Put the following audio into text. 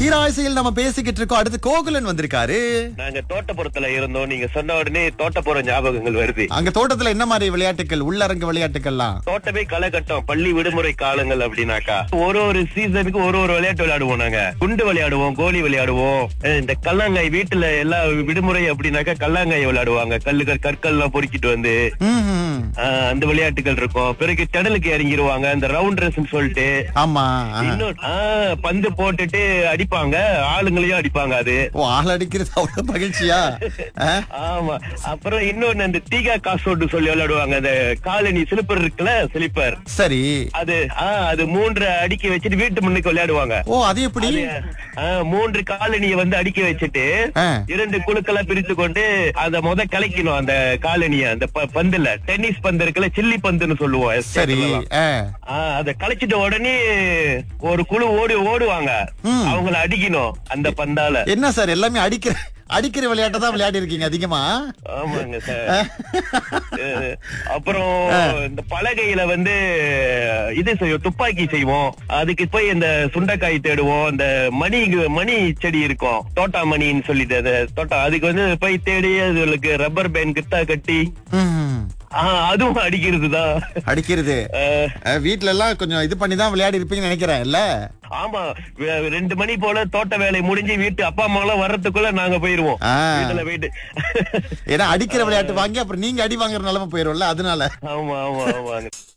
தீராசையில் நம்ம பேசிக்கிட்டு இருக்கோம் அடுத்து கோகுலன் வந்திருக்காரு நாங்க தோட்டப்புறத்துல இருந்தோம் நீங்க சொன்ன உடனே தோட்டப்புற ஞாபகங்கள் வருது அங்க தோட்டத்துல என்ன மாதிரி விளையாட்டுகள் உள்ளரங்க விளையாட்டுகள்லாம் தோட்டமே களைகட்டம் பள்ளி விடுமுறை காலங்கள் அப்படின்னாக்கா ஒரு ஒரு சீசனுக்கு ஒரு ஒரு விளையாட்டு விளையாடுவோம் நாங்க குண்டு விளையாடுவோம் கோலி விளையாடுவோம் அஹ் இந்த கல்லாங்காய் வீட்டுல எல்லா விடுமுறை அப்படின்னாக்கா கல்லாங்காய் விளையாடுவாங்க கல்லுகள் கற்கள் எல்லாம் பொறுக்கிட்டு வந்து ம்ஹும். ஆஹ் அந்த விளையாட்டுகள் இருக்கும் பிறகு திடலுக்கு இறங்கிருவாங்க அந்த ரவுண்ட் ரேஸ்ன்னு சொல்லிட்டு ஆமா ஆ. இன்னொரு ஆஹ் பந்து போட்டுட்டு அடிப்பாங்க ஆளுங்களையும் அடிப்பாங்க அது ஓ ஆள் அடிக்கிறது அவ்வளவு மகிழ்ச்சியா ஆ? ஆமா அப்புறம் இன்னொன்னு அந்த தீகா காசோட்டு சொல்லி விளையாடுவாங்க அந்த காலனி சிலிப்பர் இருக்குல்ல சிலிப்பர் சரி அது ஆஹ் அது மூன்று அடிக்க வச்சுட்டு வீட்டு முன்னுக்கு விளையாடுவாங்க ஓ அது எப்படி ஆஹ் மூன்று காலனியை வந்து அடிக்க வச்சுட்டு ஆ. இரண்டு குழுக்களா பிரித்து கொண்டு அத முத கலைக்கணும் அந்த காலனிய அந்த ப- பந்துல டென்னிஸ் பந்து இருக்குல்ல சில்லி பந்துன்னு சொல்லுவோம் சரி estate-லலாம். ஆ. ஆஹ் அத கலைச்சிட்ட உடனே ஒரு குழு ஓடி ஓடுவாங்க ம். அவங்கள அடிக்கணும் அந்த பந்தால என்ன சார் எல்லாமே அடிக்கிற அடிக்கிற விளையாட்டை தான் விளையாடி இருக்கீங்க அதிகமா ஆமாங்க சார் அஹ் அப்புறம் இந்த பலகையில வந்து இது செய்வோம் துப்பாக்கி செய்வோம் அதுக்கு போய் இந்த சுண்டைக்காய் தேடுவோம் இந்த மணி மணி செடி இருக்கும் தோட்டா மணின்னு சொல்லிட்டு அந்த தோட்டா அதுக்கு வந்து போய் தேடி அதுகளுக்கு ரப்பர் பேண்ட் கிட்டா கட்டி ம். ஆஹ் அதுவும் அடிக்கிறது தான் அடிக்கிறது அஹ், வீட்ல எல்லாம் கொஞ்சம் இது பண்ணி தான் விளையாடி இருப்பீங்கன்னு நினைக்கிறேன் இல்ல ஆமா வே- ரெண்டு மணி போல தோட்ட வேலை முடிஞ்சு வீட்டு அப்பா அம்மா எல்லாம் வர்றதுக்குள்ள நாங்க போயிருவோம் ஆ. வீட்டுல போயிட்டு ஏன்னா அடிக்கிற விளையாட்டு வாங்கி அப்புறம் நீங்க அடி வாங்குற நிலைமை போயிரும்ல அதனால ஆமா ஆமா ஆமாங்க